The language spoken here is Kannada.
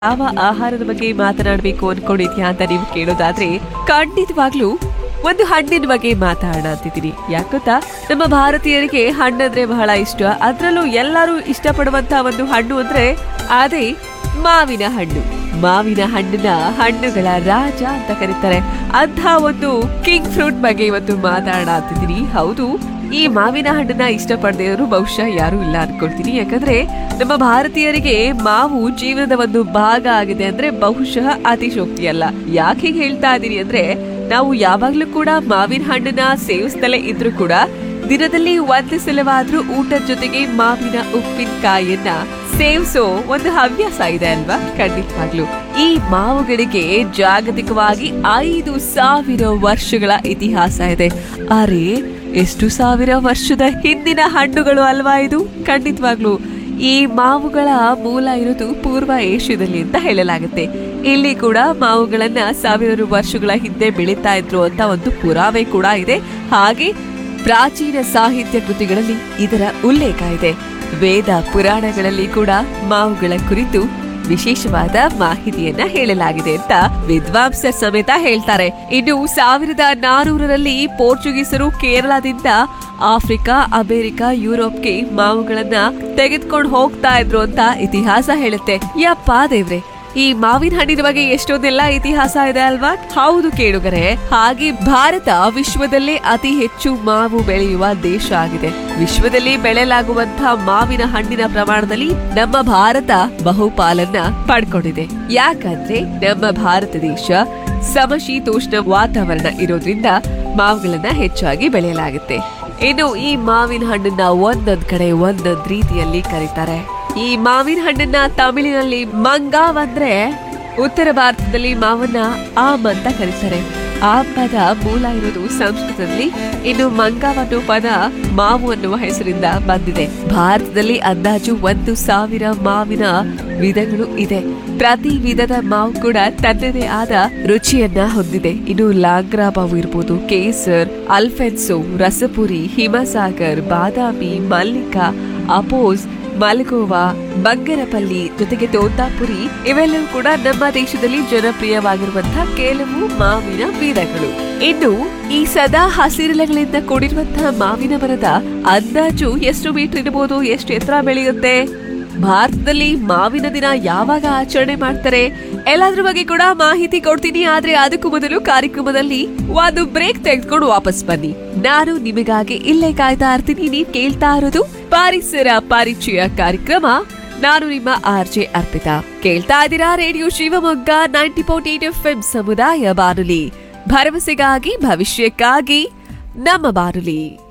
ಯಾವ ಆಹಾರದ ಬಗ್ಗೆ ಮಾತನಾಡಬೇಕು ಅನ್ಕೊಂಡಿದ್ಯಾ ಅಂತ ನೀವು ಕೇಳೋದಾದ್ರೆ ಖಂಡಿತವಾಗ್ಲೂ ಒಂದು ಹಣ್ಣಿನ ಬಗ್ಗೆ ಮಾತಾಡೋಣ ಅಂತಿದ್ದೀನಿ ಯಾಕೊತ್ತಾ ನಮ್ಮ ಭಾರತೀಯರಿಗೆ ಹಣ್ಣಂದ್ರೆ ಬಹಳ ಇಷ್ಟ ಅದ್ರಲ್ಲೂ ಎಲ್ಲರೂ ಇಷ್ಟಪಡುವಂತ ಒಂದು ಹಣ್ಣು ಅಂದ್ರೆ ಅದೇ ಮಾವಿನ ಹಣ್ಣು ಮಾವಿನ ಹಣ್ಣನ್ನ ಹಣ್ಣುಗಳ ರಾಜ ಅಂತ ಕರೀತಾರೆ ಅಂಥ ಒಂದು ಕಿಂಗ್ ಫ್ರೂಟ್ ಬಗ್ಗೆ ಇವತ್ತು ಮಾತಾಡೋಣ ಅಂತಿದ್ದೀನಿ ಹೌದು ಈ ಮಾವಿನ ಹಣ್ಣನ್ನ ಇಷ್ಟಪಡದೆಯವರು ಬಹುಶಃ ಯಾರು ಇಲ್ಲ ಅನ್ಕೊಳ್ತೀನಿ ಯಾಕಂದ್ರೆ ನಮ್ಮ ಭಾರತೀಯರಿಗೆ ಮಾವು ಜೀವನದ ಒಂದು ಭಾಗ ಆಗಿದೆ ಅಂದ್ರೆ ಬಹುಶಃ ಅತಿಶೋಕ್ತಿ ಅಲ್ಲ ಯಾಕೆ ಹೀಗೆ ಹೇಳ್ತಾ ಇದೀನಿ ಅಂದ್ರೆ ನಾವು ಯಾವಾಗ್ಲೂ ಕೂಡ ಮಾವಿನ ಹಣ್ಣನ್ನ ಸೇವಿಸ್ತಲೇ ಇದ್ರೂ ಕೂಡ ದಿನದಲ್ಲಿ ಒಂದು ಸಲವಾದ್ರೂ ಊಟದ ಜೊತೆಗೆ ಮಾವಿನ ಉಪ್ಪಿನಕಾಯಿಯನ್ನ ಸೇವಿಸೋ ಒಂದು ಹವ್ಯಾಸ ಇದೆ ಅಲ್ವಾ ಖಂಡಿತವಾಗ್ಲು ಈ ಮಾವುಗಳಿಗೆ ಜಾಗತಿಕವಾಗಿ ಐದು ಸಾವಿರ ವರ್ಷಗಳ ಇತಿಹಾಸ ಇದೆ ಅರೆ ಎಷ್ಟು ಸಾವಿರ ವರ್ಷದ ಹಿಂದಿನ ಹಣ್ಣುಗಳು ಅಲ್ವಾ ಇದು ಖಂಡಿತವಾಗ್ಲು ಈ ಮಾವುಗಳ ಮೂಲ ಇರೋದು ಪೂರ್ವ ಏಷ್ಯಾದಲ್ಲಿ ಅಂತ ಹೇಳಲಾಗುತ್ತೆ ಇಲ್ಲಿ ಕೂಡ ಮಾವುಗಳನ್ನ ಸಾವಿರಾರು ವರ್ಷಗಳ ಹಿಂದೆ ಬೆಳೀತಾ ಇದ್ರು ಅಂತ ಒಂದು ಪುರಾವೆ ಕೂಡ ಇದೆ ಹಾಗೆ ಪ್ರಾಚೀನ ಸಾಹಿತ್ಯ ಕೃತಿಗಳಲ್ಲಿ ಇದರ ಉಲ್ಲೇಖ ಇದೆ ವೇದ ಪುರಾಣಗಳಲ್ಲಿ ಕೂಡ ಮಾವುಗಳ ಕುರಿತು ವಿಶೇಷವಾದ ಮಾಹಿತಿಯನ್ನ ಹೇಳಲಾಗಿದೆ ಅಂತ ವಿದ್ವಾಂಸರ ಸಮೇತ ಹೇಳ್ತಾರೆ ಇನ್ನು ಸಾವಿರದ ನಾನೂರರಲ್ಲಿ ಪೋರ್ಚುಗೀಸರು ಕೇರಳದಿಂದ ಆಫ್ರಿಕಾ ಅಮೆರಿಕ ಯುರೋಪ್ಗೆ ಮಾವುಗಳನ್ನ ತೆಗೆದುಕೊಂಡು ಹೋಗ್ತಾ ಇದ್ರು ಅಂತ ಇತಿಹಾಸ ಹೇಳುತ್ತೆ ಯಪ್ಪಾ ದೇವ್ರೆ ಈ ಮಾವಿನ ಹಣ್ಣಿನ ಬಗ್ಗೆ ಎಷ್ಟೊಂದೆಲ್ಲ ಇತಿಹಾಸ ಇದೆ ಅಲ್ವಾ ಹೌದು ಕೇಳುಗರೆ ಹಾಗೆ ಭಾರತ ವಿಶ್ವದಲ್ಲೇ ಅತಿ ಹೆಚ್ಚು ಮಾವು ಬೆಳೆಯುವ ದೇಶ ಆಗಿದೆ ವಿಶ್ವದಲ್ಲಿ ಬೆಳೆಯಲಾಗುವಂತಹ ಮಾವಿನ ಹಣ್ಣಿನ ಪ್ರಮಾಣದಲ್ಲಿ ನಮ್ಮ ಭಾರತ ಬಹುಪಾಲನ್ನ ಪಡ್ಕೊಂಡಿದೆ ಯಾಕಂದ್ರೆ ನಮ್ಮ ಭಾರತ ದೇಶ ಸಮಶೀತೋಷ್ಣ ವಾತಾವರಣ ಇರೋದ್ರಿಂದ ಮಾವುಗಳನ್ನ ಹೆಚ್ಚಾಗಿ ಬೆಳೆಯಲಾಗುತ್ತೆ ಇನ್ನು ಈ ಮಾವಿನ ಹಣ್ಣನ್ನ ಒಂದೊಂದ್ ಕಡೆ ಒಂದೊಂದ್ ರೀತಿಯಲ್ಲಿ ಕರೀತಾರೆ ಈ ಮಾವಿನ ಹಣ್ಣನ್ನ ತಮಿಳಿನಲ್ಲಿ ಮಂಗಾವ್ ಅಂದ್ರೆ ಉತ್ತರ ಭಾರತದಲ್ಲಿ ಮಾವನ್ನ ಆಮ್ ಅಂತ ಕರೀತಾರೆ ಆ ಪದ ಮೂಲ ಇರೋದು ಸಂಸ್ಕೃತದಲ್ಲಿ ಇನ್ನು ಮಂಗಾವ್ ಅನ್ನೋ ಪದ ಮಾವು ಅನ್ನುವ ಹೆಸರಿಂದ ಬಂದಿದೆ ಭಾರತದಲ್ಲಿ ಅಂದಾಜು ಒಂದು ಸಾವಿರ ಮಾವಿನ ವಿಧಗಳು ಇದೆ ಪ್ರತಿ ವಿಧದ ಮಾವು ಕೂಡ ತನ್ನದೇ ಆದ ರುಚಿಯನ್ನ ಹೊಂದಿದೆ ಇನ್ನು ಲಾಂಗ್ರಾ ಮಾವು ಇರ್ಬೋದು ಕೇಸರ್ ಅಲ್ಫೆನ್ಸೋ ರಸಪುರಿ ಹಿಮಸಾಗರ್ ಬಾದಾಮಿ ಮಲ್ಲಿಕಾ ಅಪೋಸ್ ಮಲ್ಗೋವಾ ಬಂಗರಪಲ್ಲಿ ಜೊತೆಗೆ ತೋತಾಪುರಿ ಇವೆಲ್ಲವೂ ಕೂಡ ನಮ್ಮ ದೇಶದಲ್ಲಿ ಜನಪ್ರಿಯವಾಗಿರುವಂತಹ ಕೆಲವು ಮಾವಿನ ವಿಧಗಳು ಇನ್ನು ಈ ಸದಾ ಹಸಿರೆಲೆಗಳಿಂದ ಕೂಡಿರುವಂತಹ ಮಾವಿನ ಮರದ ಅಂದಾಜು ಎಷ್ಟು ಮೀಟರ್ ಇರಬಹುದು ಎಷ್ಟು ಎತ್ತರ ಬೆಳೆಯುತ್ತೆ ಭಾರತದಲ್ಲಿ ಮಾವಿನ ದಿನ ಯಾವಾಗ ಆಚರಣೆ ಮಾಡ್ತಾರೆ ಎಲ್ಲಾದ್ರ ಬಗ್ಗೆ ಕೂಡ ಮಾಹಿತಿ ಕೊಡ್ತೀನಿ ಆದ್ರೆ ಅದಕ್ಕೂ ಮೊದಲು ಕಾರ್ಯಕ್ರಮದಲ್ಲಿ ಒಂದು ಬ್ರೇಕ್ ತೆಗೆದುಕೊಂಡು ವಾಪಸ್ ಬನ್ನಿ ನಾನು ನಿಮಗಾಗಿ ಇಲ್ಲೇ ಕಾಯ್ತಾ ಇರ್ತೀನಿ ನೀವ್ ಕೇಳ್ತಾ ಇರೋದು ಪರಿಸರ ಪರಿಚಯ ಕಾರ್ಯಕ್ರಮ ನಾನು ನಿಮ್ಮ ಆರ್ ಜೆ ಅರ್ಪಿತಾ ಕೇಳ್ತಾ ಇದ್ದೀರಾ radio Shivamogga ninety point eight F M ಸಮುದಾಯ ಬಾನುಲಿ ಭರವಸೆಗಾಗಿ ಭವಿಷ್ಯಕ್ಕಾಗಿ ನಮ್ಮ ಬಾನುಲಿ